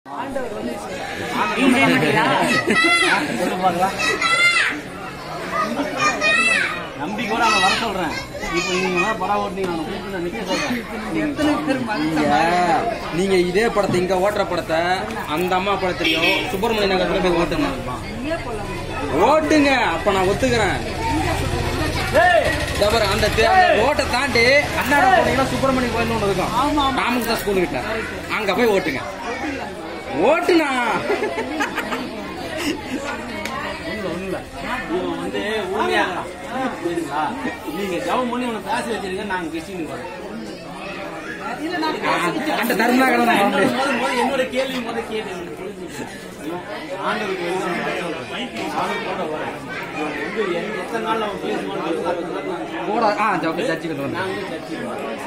சொல்லு பார்க்கலாம் நம்பிக்கையோட அவனை வர சொல்றேன் இப்போ நீங்க எல்லாம் படம் ஓட்டுனீங்க அவனை கூப்பிட்டு நான் நிக்க சொல்றேன் நீங்க- நீங்க இதே படத்தை இங்க ஓட்டுற படத்தை அந்த அம்மா படத்தையும் சுப்பிரமணிய நகரத்துல போய் ஓட்டுங்க ஓட்டுங்க அப்ப நான் ஒத்துக்கிறேன் இதோ பாரு, அந்த தே- அந்த ரோட்டை தாண்டி அண்ணாட போனீங்கன்னா சுப்பிரமணிய கோயில் ஒன்று இருக்கும் ராமகிருஷ்ணா ஸ்கூல் கிட்ட அங்க போய் ஓட்டுங்க ஓட்டுனா இவன் வந்து ஊமையாகிறான் சரிங்களா நீங்க ஜவம் பண்ணி உன பேச வச்சிருக்க நாங்க கிறிஸ்டின் வரோம் அந்த தர்மநாகரன் நான் வந்து- முதல் முதல் என்னோட கேள்வி முதல் கேள்வி எனக்கு புரிஞ்சுச்சு. ஆண்டவருக்கு வெளிச்சம் வரட்டும். சாமி போட வரேன். இவன் வந்து எந்த- எத்தனை நாள்ல அவன் பேசுவான்னு தெரியல. போட ஆ ஜப்ப சர்ச்சுக்கு வந்து நான் வந்து சர்ச்சுக்கு வரேன்.